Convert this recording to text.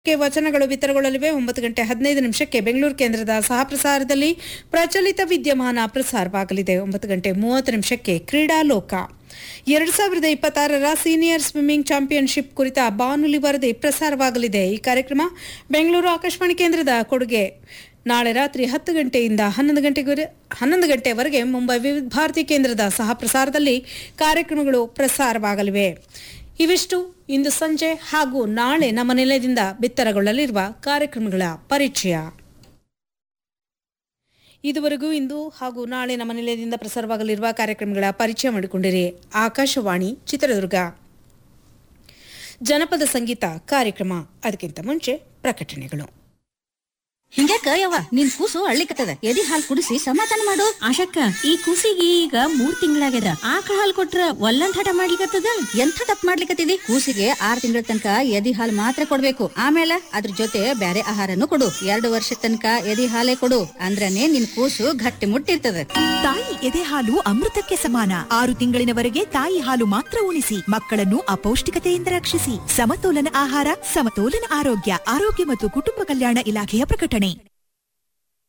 ಕ್ಕೆ ವಚನಗಳು ಬಿತ್ತರಗೊಳ್ಳಲಿವೆ ಒಂಬತ್ತು ಗಂಟೆ ಹದಿನೈದು ನಿಮಿಷಕ್ಕೆ ಬೆಂಗಳೂರು ಕೇಂದ್ರದ ಸಹ ಪ್ರಸಾರದಲ್ಲಿ ಪ್ರಚಲಿತ ವಿದ್ಯಮಾನ ಪ್ರಸಾರವಾಗಲಿದೆ ಒಂಬತ್ತು ಗಂಟೆ ಮೂವತ್ತು ನಿಮಿಷಕ್ಕೆ ಕ್ರೀಡಾಲೋಕ ಎರಡು ಸಾವಿರದ ಇಪ್ಪತ್ತಾರರ ಸೀನಿಯರ್ ಸ್ವಿಮ್ಮಿಂಗ್ ಚಾಂಪಿಯನ್ಶಿಪ್ ಕುರಿತ ಬಾನುಲಿ ವರದಿ ಪ್ರಸಾರವಾಗಲಿದೆ ಈ ಕಾರ್ಯಕ್ರಮ ಬೆಂಗಳೂರು ಆಕಾಶವಾಣಿ ಕೇಂದ್ರದ ಕೊಡುಗೆ ನಾಳೆ ರಾತ್ರಿ ಹತ್ತು ಗಂಟೆಯಿಂದ ಹನ್ನೊಂದು ಗಂಟೆಗೆ ಹನ್ನೊಂದು ಗಂಟೆವರೆಗೆ ಮುಂಬೈ ವಿವಿಧ ಭಾರತಿ ಕೇಂದ್ರದ ಸಹ ಪ್ರಸಾರದಲ್ಲಿ ಕಾರ್ಯಕ್ರಮಗಳು ಪ್ರಸಾರವಾಗಲಿವೆ ಇವಿಷ್ಟು ಇಂದು ಸಂಜೆ ಹಾಗೂ ನಾಳೆ ನಮ್ಮ ನಿಲಯದಿಂದ ಬಿತ್ತರಗೊಳ್ಳಲಿರುವ ಕಾರ್ಯಕ್ರಮಗಳ ಪರಿಚಯ ಇದುವರೆಗೂ ಇಂದು ಹಾಗೂ ನಾಳೆ ನಮ್ಮ ನಿಲಯದಿಂದ ಪ್ರಸಾರವಾಗಲಿರುವ ಕಾರ್ಯಕ್ರಮಗಳ ಪರಿಚಯ ಮಾಡಿಕೊಂಡಿರಿ ಆಕಾಶವಾಣಿ ಚಿತ್ರದುರ್ಗ ಜನಪದ ಸಂಗೀತ ಕಾರ್ಯಕ್ರಮ ಅದಕ್ಕಿಂತ ಮುಂಚೆ ಪ್ರಕಟಣೆಗಳು ಹಿಂಗ್ಯಾಕ ಯವ್ವ ನಿನ್ ಕೂಸು ಅಳ್ಳಿಕತ್ತದ ಎದಿ ಹಾಲ್ ಕುಡಿಸಿ ಸಮಾಧಾನ ಮಾಡು ಆಶಕ್ಕ ಈ ಕೂಸಿಗೆ ಈಗ ಮೂರ್ ತಿಂಗಳಾಗ್ಯದ ಆಕಳ ಹಾಲ್ ಕೊಟ್ರ ಒಲ್ಲಂದ್ ಹಠ ಮಾಡ್ಲಿಕತ್ತದ ಎಂಥ ತಪ್ಪು ಮಾಡ್ಲಿಕತ್ತಿದಿ ಕೂಸಿಗೆ ಆರ್ ತಿಂಗಳ ತನಕ ಎದಿ ಹಾಲ್ ಮಾತ್ರ ಕೊಡ್ಬೇಕು ಆಮೇಲೆ ಅದ್ರ ಜೊತೆ ಬ್ಯಾರೆ ಆಹಾರನು ಕೊಡು ಎರಡು ವರ್ಷ ತನಕ ಎದಿ ಹಾಲೇ ಕೊಡು ಅಂದ್ರನೇ ನಿನ್ ಕೂಸು ಗಟ್ಟಿ ಮುಟ್ಟಿರ್ತದ ತಾಯಿ ಎದೆ ಹಾಲು ಅಮೃತಕ್ಕೆ ಸಮಾನ ಆರು ತಿಂಗಳಿನವರೆಗೆ ತಾಯಿ ಹಾಲು ಮಾತ್ರ ಉಣಿಸಿ ಮಕ್ಕಳನ್ನು ಅಪೌಷ್ಟಿಕತೆಯಿಂದ ರಕ್ಷಿಸಿ ಸಮತೋಲನ ಆಹಾರ ಸಮತೋಲನ ಆರೋಗ್ಯ ಆರೋಗ್ಯ ಮತ್ತು ಕುಟುಂಬ ಕಲ್ಯಾಣ ಇಲಾಖೆಯ ಪ್ರಕಟಣೆ